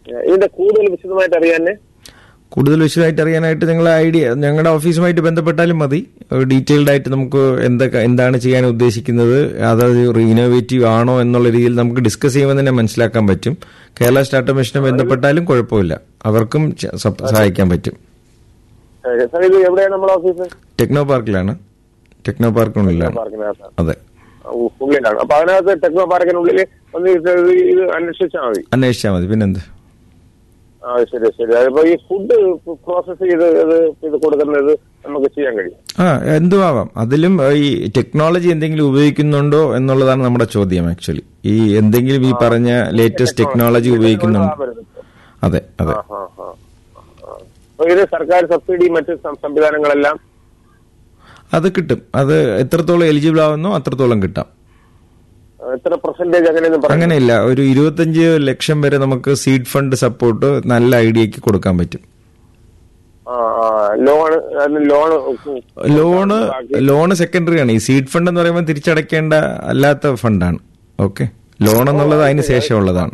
ഇതിന്റെ കൂടുതൽ വിശദമായിട്ട് അറിയാൻ കൂടുതൽ വിശദമായിട്ട് അറിയാനായിട്ട് നിങ്ങളെ ഐഡിയ ഞങ്ങളുടെ ഓഫീസുമായിട്ട് ബന്ധപ്പെട്ടാലും മതി ഡീറ്റെയിൽഡ് ആയിട്ട് നമുക്ക് എന്തൊക്കെ എന്താണ് ചെയ്യാൻ ഉദ്ദേശിക്കുന്നത് അതായത് ഇന്നോവേറ്റീവ് ആണോ എന്നുള്ള രീതിയിൽ നമുക്ക് ഡിസ്കസ് ചെയ്യുമ്പോൾ തന്നെ മനസ്സിലാക്കാൻ പറ്റും കേരള സ്റ്റാർട്ടപ്പ് മിഷനെ ബന്ധപ്പെട്ടാലും കുഴപ്പമില്ല അവർക്കും ച- സപ്- സഹായിക്കാൻ പറ്റും സാർ ഇത് എവിടെയാണ് നമ്മുടെ ഓഫീസ് ടെക്നോ പാർക്കിലാണ് ടെക്നോ പാർക്കിനുള്ളിലാണ് പാർക്കിനകത്ത് അതെ ഉള്ളിലാണ് അപ്പൊ അതിനകത്ത് ടെക്നോ പാർക്കിനുള്ളിൽ ഒന്ന് ഇത് ഇത് അന്വേഷിച്ചാൽ മതി അന്വേഷിച്ചാൽ മതി പിന്നെന്ത് ആ ശരി ശരി അതിപ്പോ ഈ ഫുഡ് പ്രോസസ് ചെയ്ത് ഇത് ഇത് കൊടുക്കുന്നത് നമുക്ക് ചെയ്യാൻ കഴിയും ആ എന്തും ആവാം അതിലും ഏഹ്, ഈ ടെക്നോളജി എന്തെങ്കിലും ഉപയോഗിക്കുന്നുണ്ടോ എന്നുള്ളതാണ് നമ്മുടെ ചോദ്യം ആക്ച്വലി ഈ എന്തെങ്കിലും ഈ പറഞ്ഞ ലേറ്റസ്റ്റ് ടെക്നോളജി ഉപയോഗിക്കുന്നുണ്ടോ അതെ അതെ ആ, ആ, ആ. ആ. അപ്പൊ ഇത് സർക്കാർ സബ്സിഡി മറ്റ് സം- സംവിധാനങ്ങളെല്ലാം അത് കിട്ടും അത് എത്രത്തോളം എലിജിബിൾ ആവുന്നോ അത്രത്തോളം കിട്ടാം എത്ര പെർസെന്റേജ് അങ്ങനെയൊന്നും പറഞ്ഞു അങ്ങനെയില്ല ഒരു ഇരുപത്തഞ്ച് ലക്ഷം വരെ നമുക്ക് സീഡ് ഫണ്ട് സപ്പോർട്ട് നല്ല ഐഡിയക്ക് കൊടുക്കാൻ പറ്റും loan loan loan loan secondary ആണ് ഈ സീഡ് ഫണ്ട് എന്ന് പറയുമ്പോൾ തിരിച്ചടയ്ക്കേണ്ട അല്ലാത്ത ഫണ്ടാണ് ഓക്കെ ലോൺ എന്നുള്ളത് അതിന് ശേഷമുള്ളതാണ്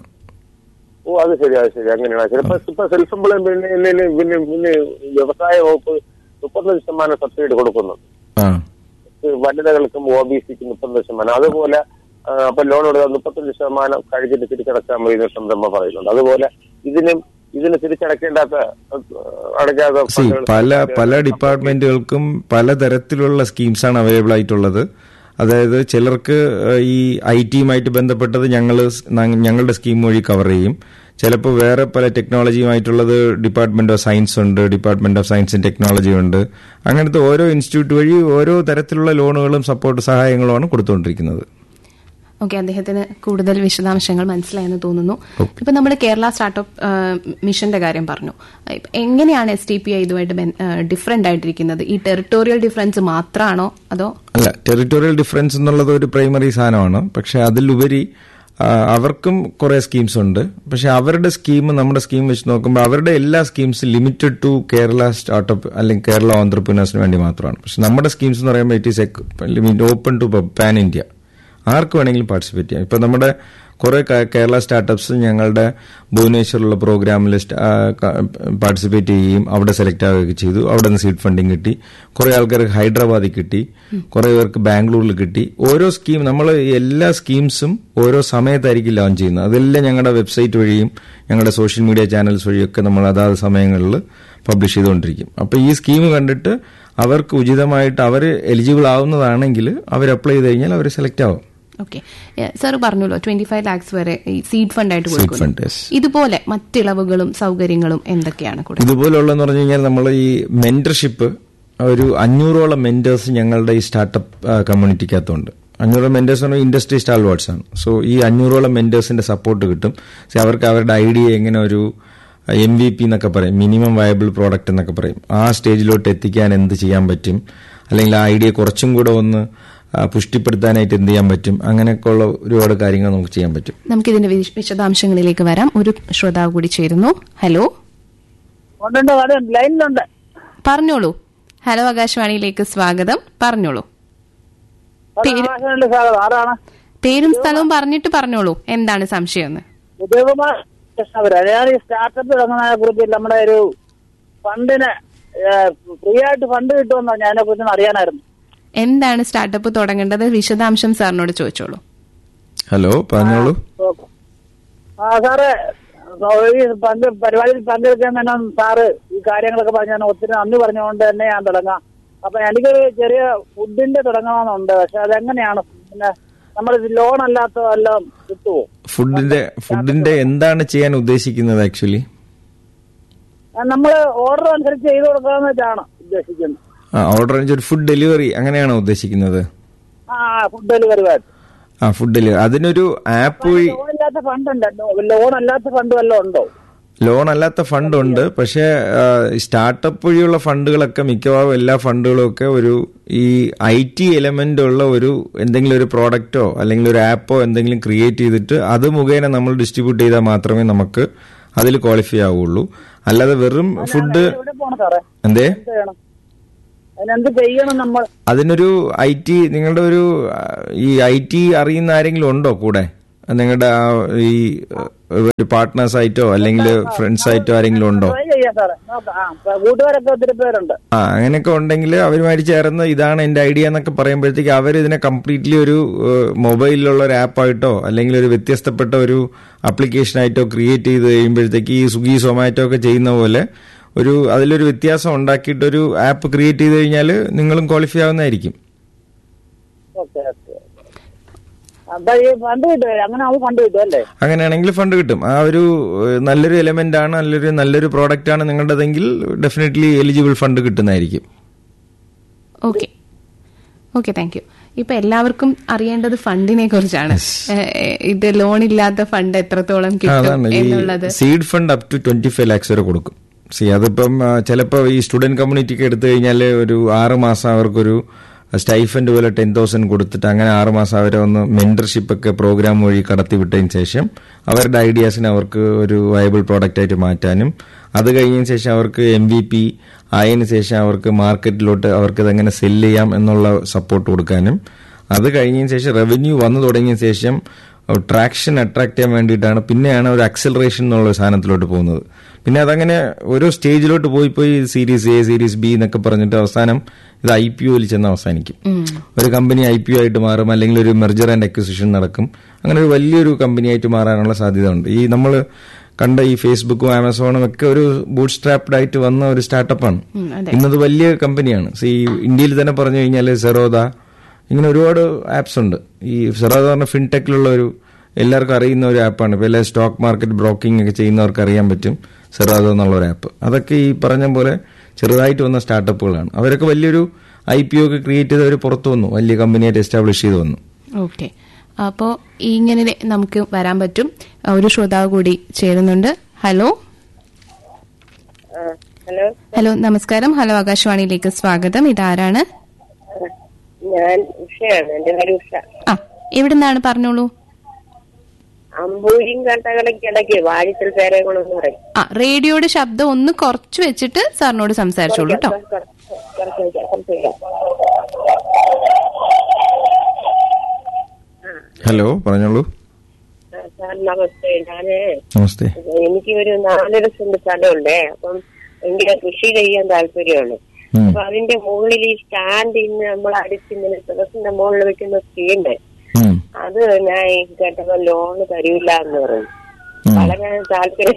ഓ അത് ശരി അത് ശരി അങ്ങനെയാണ് ചിലപ്പോ ഇപ്പൊ സെൽഫ് എംപ്ലോയ്മെന്റ് പിന്നെ പിന്നെ പിന്നെ വ്യവസായ വകുപ്പ് മുപ്പത്തഞ്ച് ശതമാനം സബ്സിഡി കൊടുക്കുന്നു ആ വനിതകൾക്കും ഒ ബി സിക്കും മുപ്പത്തഞ്ച് ശതമാനം അതുപോലെ ആ, അപ്പൊ ലോൺ എടുത്താൽ മുപ്പത്തഞ്ച് ശതമാനം കഴിഞ്ഞിട്ട് തിരിച്ചടക്കാൻ മതി എന്ന് സംരംഭം പറയുന്നുണ്ട് അതുപോലെ ഇതിനും ഇതിന് തിരിച്ചടക്കേണ്ടാത്ത ആ, അടയ്ക്കാത്ത സി ഫണ്ടുകൾ പല പല ഡിപ്പാർട്ട്മെന്റുകൾക്കും പലതരത്തിലുള്ള സ്കീംസാണ് അവൈലബിൾ ആയിട്ടുള്ളത് അതായത് ചിലർക്ക് ഏഹ്, ഈ ഐ ടിയുമായിട്ട് ബന്ധപ്പെട്ടത് ഞങ്ങൾ ഞങ്ങളുടെ സ്കീം വഴി കവർ ചെയ്യും ചിലപ്പോൾ വേറെ പല ടെക്നോളജിയുമായിട്ടുള്ളത് ഡിപ്പാർട്ട്മെന്റ് ഓഫ് സയൻസ് ഉണ്ട് department of science and technology ഉണ്ട് അങ്ങനത്തെ ഓരോ ഇൻസ്റ്റിറ്റ്യൂട്ട് വഴി ഓരോ തരത്തിലുള്ള ലോണുകളും സപ്പോർട്ട് സഹായങ്ങളുമാണ് കൊടുത്തുകൊണ്ടിരിക്കുന്നത് ഓക്കെ അദ്ദേഹത്തിന് കൂടുതൽ വിശദാംശങ്ങൾ മനസ്സിലായെന്ന് തോന്നുന്നു ഇപ്പൊ നമ്മൾ കേരള സ്റ്റാർട്ടപ്പ് ആ, മിഷന്റെ കാര്യം പറഞ്ഞു ഇപ്പൊ എങ്ങനെയാണ് എസ് ടി പി ഐ ഇതുമായിട്ട് ഡിഫറെന്റ് ആയിട്ടിരിക്കുന്നത് ഈ ടെറിട്ടോറിയൽ ഡിഫറൻസ് മാത്രമാണോ അതോ അല്ല ടെറിട്ടോറിയൽ ഡിഫറൻസ് എന്നുള്ളത് ഒരു പ്രൈമറി സാധനമാണ് പക്ഷെ അതിലുപരി ആ, അവർക്കും കുറെ സ്കീംസ് ഉണ്ട് പക്ഷെ അവരുടെ സ്കീം നമ്മുടെ സ്കീം വെച്ച് നോക്കുമ്പോൾ അവരുടെ എല്ലാ സ്കീംസും ലിമിറ്റഡ് ടു കേരള സ്റ്റാർട്ടപ്പ് അല്ലെങ്കിൽ കേരള ഓന്ത്രപ്രീനേഴ്സിന് വേണ്ടി മാത്രമാണ് പക്ഷെ നമ്മുടെ സ്കീംസ് എന്ന് പറയുമ്പോൾ it is open to pan India ആർക്ക് വേണമെങ്കിലും പാർട്ടിസിപ്പേറ്റ് ചെയ്യാം ഇപ്പൊ നമ്മുടെ കുറെ ക- കേരള സ്റ്റാർട്ടപ്സ് ഞങ്ങളുടെ ഭുവനേശ്വറിലുള്ള പ്രോഗ്രാമിൽ പാർട്ടിസിപ്പേറ്റ് ചെയ്യുകയും അവിടെ സെലക്ട് ആവുകയൊക്കെ ചെയ്തു അവിടെ നിന്ന് സീഡ് ഫണ്ടിങ് കിട്ടി കുറെ ആൾക്കാർക്ക് ഹൈദരാബാദിൽ കിട്ടി കുറെ പേർക്ക് ബാംഗ്ലൂരിൽ കിട്ടി ഓരോ സ്കീം നമ്മൾ എല്ലാ സ്കീംസും ഓരോ സമയത്തായിരിക്കും ലോഞ്ച് ചെയ്യുന്നത് അതെല്ലാം ഞങ്ങളുടെ വെബ്സൈറ്റ് വഴിയും ഞങ്ങളുടെ സോഷ്യൽ മീഡിയ ചാനൽസ് വഴിയൊക്കെ നമ്മൾ അതാത് സമയങ്ങളിൽ പബ്ലിഷ് ചെയ്തുകൊണ്ടിരിക്കും അപ്പൊ ഈ സ്കീം കണ്ടിട്ട് അവർക്ക് ഉചിതമായിട്ട് അവർ എലിജിബിൾ ആവുന്നതാണെങ്കിൽ അവർ അപ്ലൈ ചെയ്ത് കഴിഞ്ഞാൽ അവർ സെലക്ട് ആവും ഓക്കെ സാർ പറഞ്ഞല്ലോ ട്വന്റി ഫൈവ് ലാക്സ് വരെ ഈ സീഡ് ഫണ്ട് ആയിട്ട് Seed കൊടുക്കുന്നു fund, yes. ഇതുപോലെ മറ്റിളവുകളും സൗകര്യങ്ങളും എന്തൊക്കെയാണ് കൂടെ ഇതുപോലുള്ളതെന്ന് പറഞ്ഞു കഴിഞ്ഞാൽ നമ്മൾ ഈ മെന്റർഷിപ്പ് ഒരു അഞ്ഞൂറോളം മെന്റേഴ്സ് ഞങ്ങളുടെ ഈ സ്റ്റാർട്ടപ്പ് കമ്മ്യൂണിറ്റിക്കകത്തുണ്ട് അഞ്ഞൂറോളം മെന്റേഴ്സ് പറഞ്ഞാൽ ഇൻഡസ്ട്രി സ്റ്റാൾവാർഡ്സ് ആണ് സോ ഈ അഞ്ഞൂറോളം മെന്റേഴ്സിന്റെ സപ്പോർട്ട് കിട്ടും So അവർക്ക് അവരുടെ ഐഡിയ എങ്ങനെ ഒരു എം വി പി എന്നൊക്കെ പറയും മിനിമം വയബിൾ പ്രോഡക്റ്റ് എന്നൊക്കെ പറയും ആ സ്റ്റേജിലോട്ട് എത്തിക്കാൻ എന്ത് ചെയ്യാൻ പറ്റും അല്ലെങ്കിൽ ആ ഐഡിയ കുറച്ചും കൂടെ ഒന്ന് ആ, പുഷ്ടിപ്പെടുത്താനായിട്ട് എന്ത് ചെയ്യാൻ പറ്റും അങ്ങനെയൊക്കെയുള്ള ഒരുപാട് കാര്യങ്ങൾ നമുക്ക് ചെയ്യാൻ പറ്റും നമുക്കിതിന്റെ വിശ- വിശദാംശങ്ങളിലേക്ക് വരാം ഒരു ശ്രോതാവ് കൂടി ചേരുന്നു ഹലോ ഉണ്ടുണ്ട് അവിടെ ലൈനിലുണ്ട് പറഞ്ഞോളൂ ഹലോ ആകാശവാണിയിലേക്ക് സ്വാഗതം പറഞ്ഞോളൂ പേര്- ആകാശവാണിയിലെ സ്വാഗതം ആരാണ് പേരും സ്ഥലവും പറഞ്ഞിട്ട് പറഞ്ഞോളൂ എന്താണ് സംശയം എന്ന് ഉദയകുമാർ കൃഷ്ണപുര ഞാൻ ഈ സ്റ്റാർട്ടപ്പ് തുടങ്ങുന്നതിനെ കുറിച്ച് നമ്മുടെ ഒരു ഫണ്ടിന് ഫ്രീ ആയിട്ട് ഫണ്ട് കിട്ടുമെന്നോ ഞാൻ അതിനെ കുറിച്ച് അറിയാനായിരുന്നു എന്താണ് സ്റ്റാർട്ടപ്പ് തുടങ്ങേണ്ടത് വിശദാംശം സാറിനോട് ചോദിച്ചോളൂ ഹലോ പറഞ്ഞോളൂ ആ സാറ് ഈ പങ്ക് പരിപാടിയിൽ പങ്കെടുക്കാൻ തന്നെ സാറ് ഈ കാര്യങ്ങളൊക്കെ പറഞ്ഞ ഒത്തിരി നന്ദി പറഞ്ഞുകൊണ്ട് തന്നെ ഞാൻ തുടങ്ങാം അപ്പൊ എനിക്കൊരു ചെറിയ ഫുഡിന്റെ തുടങ്ങണമെന്നുണ്ട് പക്ഷെ അതെങ്ങനെയാണ് പിന്നെ നമ്മൾ ലോൺ അല്ലാത്ത വല്ലതും കിട്ടുമോ ഫുഡിന്റെ ഫുഡിന്റെ എന്താണ് ചെയ്യാൻ ഉദ്ദേശിക്കുന്നത് ആക്ച്വലി നമ്മൾ ഓർഡർ അനുസരിച്ച് ചെയ്തു കൊടുക്കാമെന്ന് വെച്ചാണ് ഉദ്ദേശിക്കുന്നത് ആ ഓർഡർ ഒരു ഫുഡ് ഡെലിവറി അങ്ങനെയാണോ ഉദ്ദേശിക്കുന്നത് ആ ഫുഡ് ഡെലിവറി ആയിട്ട് ആ ഫുഡ് ഡെലിവറി അതിനൊരു ആപ്പ് വഴി ലോൺ ഇല്ലാത്ത ഫണ്ട് ഉണ്ട് ലോൺ അല്ലാത്ത ഫണ്ട് വല്ലതും ഉണ്ടോ ലോൺ അല്ലാത്ത ഫണ്ട് ഉണ്ട് പക്ഷേ സ്റ്റാർട്ടപ്പ് വഴിയുള്ള ഫണ്ടുകളൊക്കെ മിക്കവാറും എല്ലാ ഫണ്ടുകളും ഒക്കെ ഒരു ഈ ഐ ടി എലമെന്റ് ഉള്ള ഒരു എന്തെങ്കിലും ഒരു പ്രോഡക്റ്റോ അല്ലെങ്കിൽ ഒരു ആപ്പോ എന്തെങ്കിലും ക്രിയേറ്റ് ചെയ്തിട്ട് അത് മുഖേന നമ്മൾ ഡിസ്ട്രിബ്യൂട്ട് ചെയ്താൽ മാത്രമേ നമുക്ക് അതിൽ ക്വാളിഫൈ ആവുള്ളൂ അല്ലാതെ വെറും ഫുഡ് എവിടെ പോണം സാറേ എന്തേ എന്ത് ചെയ്യണം അതിനെന്ത് ചെയ്യണം നമ്മൾ അതിനൊരു ഐ ടി നിങ്ങളുടെ ഒരു ആ, ഈ ഐ ടി അറിയുന്ന ആരെങ്കിലും ഉണ്ടോ കൂടെ നിങ്ങളുടെ ആ ഈ ഒരു പാർട്ട്നേഴ്സ് ആയിട്ടോ അല്ലെങ്കിൽ ഫ്രണ്ട്സ് ആയിട്ടോ ആരെങ്കിലും ഉണ്ടോ ട്രൈ ചെയ്യാം സാറേ നോക്കാം ആ ഇപ്പൊ കൂട്ടുകാരൊക്കെ ഒത്തിരി പേരുണ്ട് ആ അങ്ങനെയൊക്കെ ഉണ്ടെങ്കിൽ അവരുമായിട്ട് ചേർന്ന് ഇതാണ് എന്റെ ഐഡിയ എന്നൊക്കെ പറയുമ്പോഴത്തേക്ക് അവർ ഇതിനെ കംപ്ലീറ്റ്ലി ഒരു മൊബൈലിലുള്ള ഒരു ആപ്പായിട്ടോ അല്ലെങ്കിൽ ഒരു വ്യത്യസ്തപ്പെട്ട ഒരു ആപ്ലിക്കേഷൻ ആയിട്ടോ ക്രിയേറ്റ് ചെയ്ത് കഴിയുമ്പോഴത്തേക്ക് ഈ സ്വിഗ്ഗി സൊമാറ്റോ ഒക്കെ ചെയ്യുന്ന പോലെ ഒരു അതിലൊരു വ്യത്യാസം ഉണ്ടാക്കിയിട്ട് ഒരു ആപ്പ് ക്രിയേറ്റ് ചെയ്ത് കഴിഞ്ഞാൽ നിങ്ങളും ക്വാളിഫൈ ആവുന്നതായിരിക്കും ഓക്കെ ഓക്കെ അപ്പൊ ഈ ഫണ്ട് കിട്ടും അങ്ങനെ അത് ഫണ്ട് കിട്ടും അല്ലേ അങ്ങനെയാണെങ്കിൽ ഫണ്ട് കിട്ടും ആ ഒരു ഏഹ്, നല്ലൊരു എലമെന്റ് ആണ് നല്ലൊരു നല്ലൊരു പ്രോഡക്റ്റ് ആണ് നിങ്ങളുടേതെങ്കിൽ ഡെഫിനറ്റ്ലി എലിജിബിൾ ഫണ്ട് കിട്ടുന്നതായിരിക്കും ഓക്കെ ഓക്കെ താങ്ക് യു ഇപ്പൊ എല്ലാവർക്കും അറിയേണ്ടത് ഫണ്ടിനെ കുറിച്ചാണ് ഏഹ്, ഇത് ലോൺ ഇല്ലാത്ത ഫണ്ട് എത്രത്തോളം ആ, കിട്ടും അതാണ് എന്നുള്ളത് ഈ seed fund up to twenty five lakhs വരെ കൊടുക്കും സി അതിപ്പം ആ, ചിലപ്പോ ഈ സ്റ്റുഡന്റ് കമ്മ്യൂണിറ്റിക്ക് എടുത്തു കഴിഞ്ഞാൽ ഒരു ആറ് മാസം അവർക്കൊരു സ്റ്റൈഫൻഡ് പോലെ ടെൻ തൗസൻഡ് കൊടുത്തിട്ട് അങ്ങനെ ആറ് മാസം അവരെ ഒന്ന് മെന്റർഷിപ്പ് ഒക്കെ പ്രോഗ്രാം വഴി കടത്തി വിട്ടതിന് ശേഷം അവരുടെ ഐഡിയാസിനെ അവർക്ക് ഒരു വയബിൾ പ്രോഡക്റ്റ് ആയിട്ട് മാറ്റാനും അത് കഴിഞ്ഞതിന് ശേഷം അവർക്ക് എം വി പി ആയതിനു ശേഷം അവർക്ക് മാർക്കറ്റിലോട്ട് അവർക്ക് ഇതെങ്ങനെ സെല്ല് ചെയ്യാം എന്നുള്ള സപ്പോർട്ട് കൊടുക്കാനും അത് കഴിഞ്ഞതിന് ശേഷം റവന്യൂ വന്നു തുടങ്ങിയ ശേഷം ട്രാക്ഷൻ അട്രാക്ട് ചെയ്യാൻ വേണ്ടിയിട്ടാണ് പിന്നെയാണ് ഒരു അക്സലറേഷൻ എന്നുള്ള ഒരു സാധനത്തിലോട്ട് പോകുന്നത് പിന്നെ അതങ്ങനെ ഓരോ സ്റ്റേജിലോട്ട് പോയി പോയി സീരീസ് എ സീരീസ് ബി എന്നൊക്കെ പറഞ്ഞിട്ട് അവസാനം ഇത് ഐ പി ഒയിൽ ചെന്ന് അവസാനിക്കും ഒരു കമ്പനി ഐ പി ഒ ആയിട്ട് മാറും അല്ലെങ്കിൽ ഒരു മെർജർ ആൻഡ് അക്വിസിഷൻ നടക്കും അങ്ങനെ ഒരു വലിയൊരു കമ്പനി ആയിട്ട് മാറാനുള്ള സാധ്യത ഉണ്ട് ഈ നമ്മൾ കണ്ട ഈ ഫേസ്ബുക്കും ആമസോണും ഒക്കെ ഒരു ബൂട്ട് സ്ട്രാപ്ഡ് ആയിട്ട് വന്ന ഒരു സ്റ്റാർട്ടപ്പാണ് ഉം, അതെ ഇന്നത് വലിയ കമ്പനിയാണ് സോ ഈ ഇന്ത്യയിൽ തന്നെ പറഞ്ഞു കഴിഞ്ഞാൽ സെറോദ ഇങ്ങനെ ഒരുപാട് ആപ്സ് ഉണ്ട് ഈ സെറോദ പറഞ്ഞ ഫിൻടെക്കിലുള്ള ഒരു എല്ലാവർക്കും അറിയുന്ന ഒരു ആപ്പാണ് ഇപ്പോൾ എല്ലാ സ്റ്റോക്ക് മാർക്കറ്റ് ബ്രോക്കിംഗ് ഒക്കെ ചെയ്യുന്നവർക്ക് അറിയാൻ പറ്റും സെറോദ എന്നുള്ള ഒരു ആപ്പ് അതൊക്കെ ഈ പറഞ്ഞ പോലെ ചെറുതായിട്ട് വന്ന സ്റ്റാർട്ടപ്പുകളാണ് അവരൊക്കെ വലിയൊരു ഐ പി ഒ ഒക്കെ ക്രിയേറ്റ് ചെയ്ത് അവർ പുറത്തു വന്നു വലിയ കമ്പനിയായിട്ട് എസ്റ്റാബ്ലിഷ് ചെയ്ത് വന്നു ഓക്കെ അപ്പോ ഇങ്ങനെ നമുക്ക് വരാൻ പറ്റും ഒരു ശ്രോതാവ് കൂടി ചേരുന്നുണ്ട് ഹലോ ഹലോ ഹലോ നമസ്കാരം ഹലോ ആകാശവാണിയിലേക്ക് സ്വാഗതം ഇതാരാണ് ഞാൻ ഉഷയാണ് എന്റെ പേര് ഉഷ ആ എവിടുന്നാണ് പറഞ്ഞോളൂ അമ്പൂരിയും കട്ടകളക്കിടയ്ക്ക് വാഴിച്ചൽ പേരെ കൊണ്ടെന്ന് പറയും ആ റേഡിയോയുടെ ശബ്ദം ഒന്ന് കുറച്ച് വെച്ചിട്ട് സാറിനോട് സംസാരിച്ചോളൂ കേട്ടോ കുറച്ച് വയ്ക്കാം, കുറച്ച് വയ്ക്കാം. ഹലോ പറഞ്ഞോളൂ ആ, സാർ നമസ്തേ ഞാന് നമസ്തേ എനിക്ക് ഒരു നാലര സെന്റ് സ്ഥലമുണ്ടേ അപ്പം എനിക്ക് കൃഷി ചെയ്യാൻ താല്പര്യമാണ് ഉം. അപ്പൊ അതിന്റെ മുകളിൽ ഈ സ്റ്റാൻഡിന്ന് നമ്മൾ അടിച്ചിങ്ങനെ ടെറസിന്റെ മുകളിൽ വെക്കുന്ന സ്ക്രീന് ഉം. അത് ഞാൻ കേട്ടപ്പോ ലോണ് തരൂല എന്ന് പറയും ഉം. വളരെ താല്പര്യം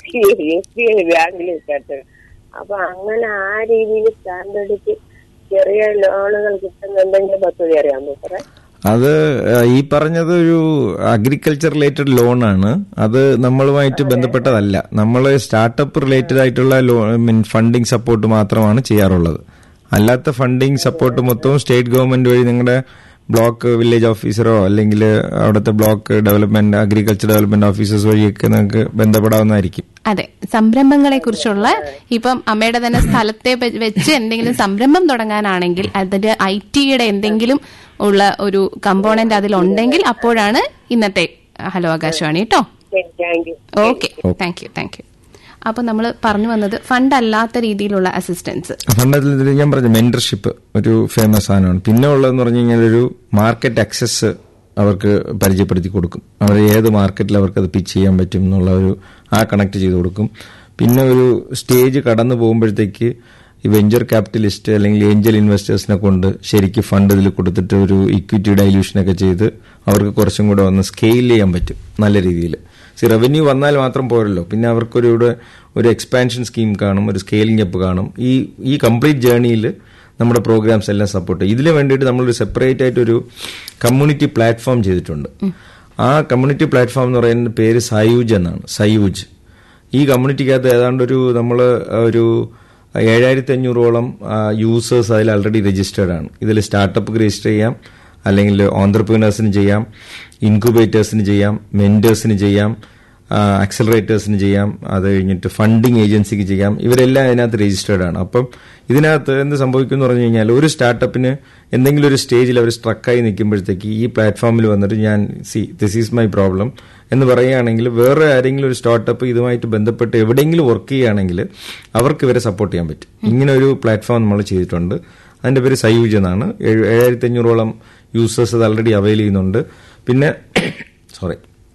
എസ് ബി ഐ ബാങ്കിൽ കേട്ടത് അപ്പൊ അങ്ങനെ ആ രീതിയിൽ സ്റ്റാൻഡ് എടുത്ത് ചെറിയ ലോണുകൾ കിട്ടുന്ന എന്തെങ്കിലും പദ്ധതി അറിയാമോ സാറേ അത് ആ, ഈ പറഞ്ഞത് ഒരു അഗ്രികൾച്ചർ റിലേറ്റഡ് ലോണാണ് അത് നമ്മളുമായിട്ട് ബന്ധപ്പെട്ടതല്ല നമ്മൾ സ്റ്റാർട്ടപ്പ് റിലേറ്റഡ് ആയിട്ടുള്ള ലോ മീൻ ഫണ്ടിങ് സപ്പോർട്ട് മാത്രമാണ് ചെയ്യാറുള്ളത് അല്ലാത്ത ഫണ്ടിങ് സപ്പോർട്ട് മൊത്തവും സ്റ്റേറ്റ് ഗവൺമെന്റ് വഴി നിങ്ങളുടെ ബ്ലോക്ക് വില്ലേജ് ഓഫീസറോ അല്ലെങ്കിൽ അവിടുത്തെ block development agriculture development officers വഴിയൊക്കെ നിങ്ങൾക്ക് ബന്ധപ്പെടാവുന്നതായിരിക്കും അതെ സംരംഭങ്ങളെ കുറിച്ചുള്ള ഇപ്പം അമ്മയുടെ തന്നെ സ്ഥലത്തെ പ- വെച്ച് എന്തെങ്കിലും സംരംഭം തുടങ്ങാനാണെങ്കിൽ അതിന്റെ ഐ ടിയുടെ എന്തെങ്കിലും ഉള്ള ഒരു കമ്പോണന്റ് അതിലുണ്ടെങ്കിൽ അപ്പോഴാണ് ഇന്നത്തെ ഹലോ ആകാശവാണി കേട്ടോ ശരി thank you okay thank you thank you അപ്പൊ നമ്മൾ പറഞ്ഞു വന്നത് ഫണ്ട് അല്ലാത്ത രീതിയിലുള്ള അസിസ്റ്റൻസ് ഫണ്ടത്തിൽ ഇതിൽ ഞാൻ പറഞ്ഞു മെന്റർഷിപ്പ് ഒരു ഫേമസ് സാധനമാണ് പിന്നെ ഉള്ളതെന്ന് പറഞ്ഞു കഴിഞ്ഞാൽ ഒരു മാർക്കറ്റ് ആക്സസ് അവർക്ക് പരിചയപ്പെടുത്തി കൊടുക്കും അവർ ഏത് മാർക്കറ്റിൽ അവർക്ക് അത് പിച്ച് ചെയ്യാൻ പറ്റും എന്നുള്ള ഒരു ആ കണക്ട് ചെയ്ത് കൊടുക്കും പിന്നെ ഒരു സ്റ്റേജ് കടന്നു പോകുമ്പോഴത്തേക്ക് ഈ വെഞ്ചർ ക്യാപിറ്റലിസ്റ്റ് അല്ലെങ്കിൽ ഏഞ്ചൽ ഇൻവെസ്റ്റേഴ്സിനെ കൊണ്ട് ശരിക്കും ഫണ്ട് ഇതിൽ കൊടുത്തിട്ട് ഒരു ഇക്വിറ്റി ഡൈല്യൂഷനൊക്കെ ചെയ്ത് അവർക്ക് കുറച്ചും കൂടെ ഒന്ന് സ്കെയിൽ ചെയ്യാൻ പറ്റും നല്ല രീതിയിൽ സി റവന്യൂ വന്നാൽ മാത്രം പോരല്ലോ പിന്നെ അവർക്കൊരു ഇവിടെ ഒരു എക്സ്പാൻഷൻ സ്കീം കാണും ഒരു സ്കെയിലിംഗ് അപ്പ് കാണും ഈ ഈ കംപ്ലീറ്റ് ജേർണിയിൽ നമ്മുടെ പ്രോഗ്രാംസ് എല്ലാം സപ്പോർട്ട് ചെയ്യും ഇതിന് വേണ്ടിയിട്ട് നമ്മളൊരു സെപ്പറേറ്റ് ആയിട്ട് ഒരു കമ്മ്യൂണിറ്റി പ്ലാറ്റ്ഫോം ചെയ്തിട്ടുണ്ട് ആ കമ്മ്യൂണിറ്റി പ്ലാറ്റ്ഫോം എന്ന് പറയുന്നത് പേര് സയൂജ് എന്നാണ് സയൂജ് ഈ കമ്മ്യൂണിറ്റിക്കകത്ത് ഏതാണ്ട് ഒരു നമ്മൾ ഒരു ഏഴായിരത്തി അഞ്ഞൂറോളം യൂസേഴ്സ് അതിൽ ആൾറെഡി രജിസ്റ്റേർഡ് ആണ് ഇതിൽ സ്റ്റാർട്ടപ്പ് രജിസ്റ്റർ ചെയ്യാം അല്ലെങ്കിൽ ഓൺടർപ്രീനേഴ്സിന് ചെയ്യാം ഇൻക്യുബേറ്റേഴ്സിന് ചെയ്യാം മെന്റേഴ്സിന് ചെയ്യാം അക്സലറേറ്റേഴ്സിന് ചെയ്യാം അത് കഴിഞ്ഞിട്ട് ഫണ്ടിങ് ഏജൻസിക്ക് ചെയ്യാം ഇവരെല്ലാം ഇതിനകത്ത് രജിസ്റ്റേർഡ് ആണ് അപ്പം ഇതിനകത്ത് എന്ത് സംഭവിക്കും എന്ന് പറഞ്ഞു കഴിഞ്ഞാൽ ഒരു സ്റ്റാർട്ടപ്പിന് എന്തെങ്കിലും ഒരു സ്റ്റേജിൽ അവർ സ്ട്രക്കായി നിൽക്കുമ്പോഴത്തേക്ക് ഈ പ്ലാറ്റ്ഫോമിൽ വന്നിട്ട് ഞാൻ see this is my problem എന്ന് പറയുകയാണെങ്കിൽ വേറെ ആരെങ്കിലും ഒരു സ്റ്റാർട്ടപ്പ് ഇതുമായിട്ട് ബന്ധപ്പെട്ട് എവിടെയെങ്കിലും വർക്ക് ചെയ്യുകയാണെങ്കിൽ അവർക്ക് ഇവരെ സപ്പോർട്ട് ചെയ്യാൻ പറ്റും ഇങ്ങനെ ഒരു പ്ലാറ്റ്ഫോം നമ്മൾ ചെയ്തിട്ടുണ്ട് അതിന്റെ പേര് സയൂജ് എന്നാണ് ഏഴായിരത്തി അഞ്ഞൂറോളം യൂസേഴ്സ് അത് ആൾറെഡി അവൈൽ ചെയ്യുന്നുണ്ട് പിന്നെ സോറി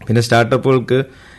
പിന്നെ സ്റ്റാർട്ടപ്പുകൾക്ക്